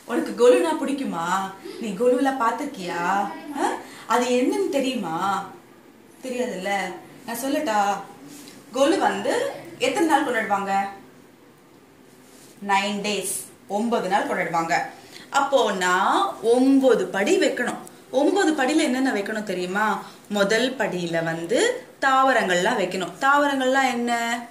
உனக்கு கொலுனா பிடிக்குமா நீ கொலுல பாத்திருக்கியா ஆ? அது என்னன்னு தெரியுமா தெரியாதுல்ல நான் சொல்லட்டா கொலு வந்து எத்தனை நாள் கொண்டாடுவாங்க நைன் டேஸ் ஒன்பது நாள் கொண்டாடுவாங்க அப்போ நான் ஒன்பது படி வைக்கணும் ஒன்பது படியில என்னென்ன வைக்கணும் தெரியுமா முதல் படியில வந்து தாவரங்கள்லாம் வைக்கணும் தாவரங்கள்லாம் என்ன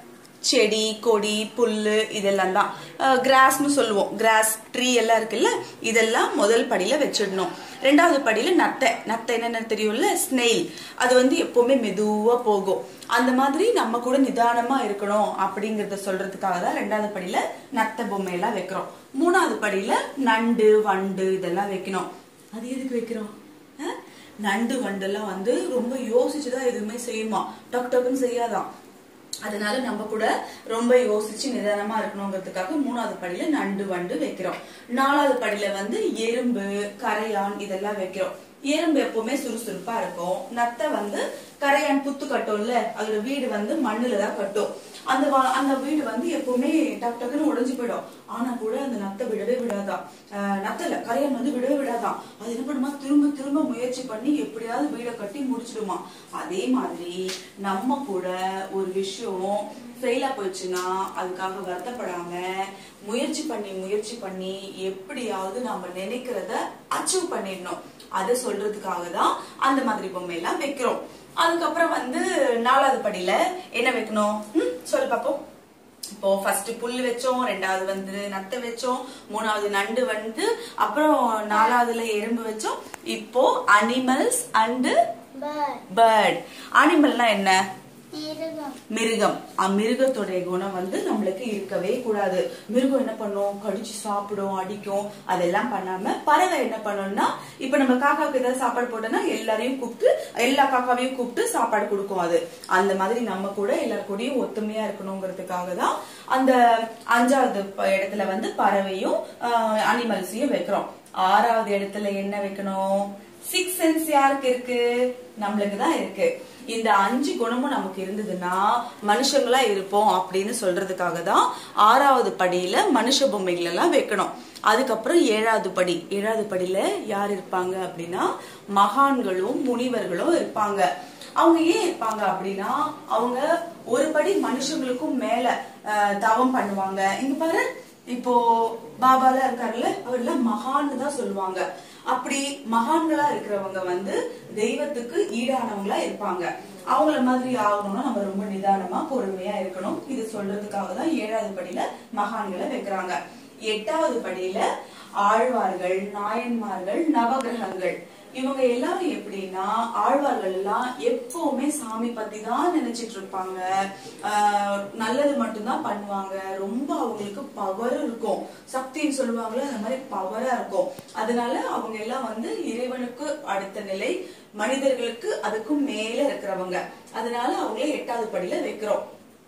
செடி கொடி புல்லு இதெல்லாம் தான் கிராஸ்னு சொல்லுவோம் கிராஸ் ட்ரீ எல்லாம் இருக்குல்ல இதெல்லாம் முதல் படியில வச்சிடணும் ரெண்டாவது படியில நத்தை நத்தை என்னென்ன தெரியும்ல ஸ்னெயில் அது வந்து எப்பவுமே மெதுவா போகும் அந்த மாதிரி நம்ம கூட நிதானமா இருக்கணும் அப்படிங்கறத சொல்றதுக்காக தான் ரெண்டாவது படியில நத்தை பொம்மை எல்லாம் வைக்கிறோம் மூணாவது படியில நண்டு வண்டு இதெல்லாம் வைக்கணும் அது எதுக்கு வைக்கிறோம் அஹ்? நண்டு வண்டெல்லாம் வந்து ரொம்ப யோசிச்சுதான் எதுவுமே செய்யுமா டக்கு டக்குன்னு செய்யாதான் அதனால நம்ம கூட ரொம்ப யோசிச்சு நிதானமா இருக்கணுங்கிறதுக்காக மூணாவது படியில நண்டு வண்டு வைக்கிறோம் நாலாவது படியில வந்து எறும்பு கரையான் இதெல்லாம் வைக்கிறோம் எறும்பு எப்பவுமே சுறுசுறுப்பா இருக்கும் நத்தை வந்து கரையான் புத்து கட்டும்ல அதோட வீடு வந்து மண்ணுல தான் கட்டும் அந்த வா- அந்த வீடு வந்து எப்பவுமே டக் டக்குன்னு உடைஞ்சு போயிடும் ஆனா கூட அந்த நத்தை விடவே விடாதான் ஆஹ் நத்தல கரையான் வந்து விடவே விடாதான் அது என்ன பண்ணுமா திரும்ப திரும்ப முயற்சி பண்ணி எப்படியாவது வீடை கட்டி முடிச்சிடுமா அதே மாதிரி நம்ம கூட ஒரு விஷயம் ஃபெயிலா போயிடுச்சுன்னா அதுக்காக வருத்தப்படாம முயற்சி பண்ணி முயற்சி பண்ணி எப்படியாவது நம்ம நினைக்கிறத அச்சீவ் பண்ணிடணும் அதை சொல்றதுக்காக தான் அந்த மாதிரி பொம்மை எல்லாம் வைக்கிறோம் அதுக்கப்புறம் வந்து நாலாவது படியில என்ன வைக்கணும் ம், சொல்லு பாப்போம் இப்போ ஃபர்ஸ்ட் புல் வச்சோம் ரெண்டாவது வந்து நத்தை வச்சோம் மூணாவது நண்டு வந்து அப்புறம் நாலாவதுல எறும்பு வச்சோம் இப்போ அனிமல்ஸ் அண்ட் bird, பேர்ட் அனிமல்னா என்ன மிருகம், மிருகம் அமிருகத்துடைய குணம் வந்து நம்மளுக்கு இருக்கவே கூடாது மிருகம் என்ன பண்ணும் கடிச்சு சாப்பிடும் அடிக்கும் அதெல்லாம் பண்ணாம பறவை என்ன பண்ணும்னா இப்ப நம்ம காக்காவுக்கு ஏதாவது சாப்பாடு போட்டோம்னா எல்லாரையும் கூப்பிட்டு எல்லா காக்காவையும் கூப்பிட்டு சாப்பாடு கொடுக்கும் அது அந்த மாதிரி நம்ம கூட எல்லார் கூடயும் ஒத்துமையா இருக்கணுங்கிறதுக்காக தான் அந்த அஞ்சாவது ப- இடத்துல வந்து பறவையும் அனிமல்ஸையும் வைக்கிறோம் ஆறாவது இடத்துல என்ன வைக்கணும் சிக்ஸ் சென்ஸ் யாருக்கு இருக்கு நம்மளுக்கு தான் இருக்கு இந்த அஞ்சு குணமும் நமக்கு இருந்ததுன்னா மனுஷங்களா இருப்போம் அப்படின்னு சொல்றதுக்காக தான் ஆறாவது படியில மனுஷ பொம்மைகள் எல்லாம் வைக்கணும் அதுக்கப்புறம் ஏழாவது படி ஏழாவது படியில யார் இருப்பாங்க அப்படின்னா மகான்களும் முனிவர்களும் இருப்பாங்க அவங்க ஏன் இருப்பாங்க அப்படின்னா அவங்க ஒரு படி மனுஷங்களுக்கும் மேல அஹ், தவம் பண்ணுவாங்க இங்க பாரு இப்போ பாபால இருக்காருல்ல அவர்லாம் மகான்னு தான் சொல்லுவாங்க அப்படி மகான்களா இருக்கிறவங்க வந்து தெய்வத்துக்கு ஈடானவங்களா இருப்பாங்க அவங்கள மாதிரி ஆகணும்னா நம்ம ரொம்ப நிதானமா பொறுமையா இருக்கணும் இது சொல்றதுக்காக தான் ஏழாவது படியில மகான்களை வைக்கிறாங்க எட்டாவது படியில ஆழ்வார்கள் நாயன்மார்கள் நவகிரகங்கள் இவங்க எல்லாரும் எப்படின்னா ஆழ்வார்கள் எல்லாம் எப்பவுமே சாமி பத்தி தான் நினைச்சிட்டு இருப்பாங்க ஆஹ் நல்லது மட்டும்தான் பண்ணுவாங்க ரொம்ப அவங்களுக்கு பவர் இருக்கும் சக்தின்னு சொல்லுவாங்களே அந்த மாதிரி பவரா இருக்கும் அதனால அவங்க எல்லாம் வந்து இறைவனுக்கு அடுத்த நிலை மனிதர்களுக்கு அதுக்கும் மேல இருக்கிறவங்க அதனால அவங்கள எட்டாவது படியில வைக்கிறோம்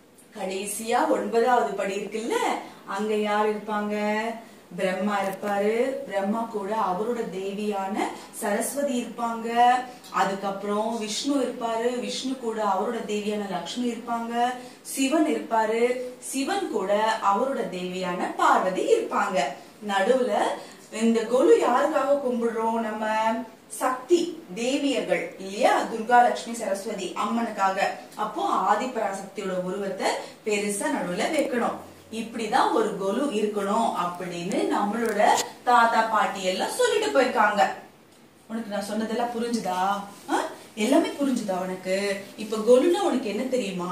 கடைசியா ஒன்பதாவது படி இருக்குல்ல அங்க யார் இருப்பாங்க பிரம்மா இருப்பாரு பிரம்மா கூட அவரோட தேவியான சரஸ்வதி இருப்பாங்க அதுக்கப்புறம் விஷ்ணு இருப்பாரு விஷ்ணு கூட அவரோட தேவியான லக்ஷ்மி இருப்பாங்க சிவன் இருப்பாரு சிவன் கூட அவரோட தேவியான பார்வதி இருப்பாங்க நடுவுல இந்த கொலு யாருக்காக கும்பிடுறோம் நம்ம சக்தி தேவியர்கள் இல்லையா துர்கா லட்சுமி சரஸ்வதி அம்மனுக்காக அப்போ ஆதிபராசக்தியோட உருவத்தை பெருசா நடுவுல வைக்கணும் இப்படிதான் ஒரு கொலு இருக்கணும் அப்படின்னு நம்மளோட தாத்தா பாட்டி எல்லாம் சொல்லிட்டு போயிருக்காங்க உனக்கு நான் சொன்னதெல்லாம் புரிஞ்சுதா ஆ? எல்லாமே புரிஞ்சுதா உனக்கு இப்ப கொலுன்னா உனக்கு என்ன தெரியுமா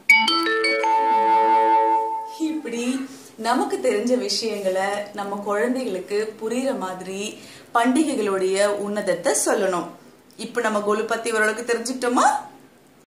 இப்படி நமக்கு தெரிஞ்ச விஷயங்களை நம்ம குழந்தைகளுக்கு புரியுற மாதிரி பண்டிகைகளுடைய உன்னதத்தை சொல்லணும் இப்ப நம்ம கொலு பத்தி ஓரளவுக்கு தெரிஞ்சுக்கிட்டோமா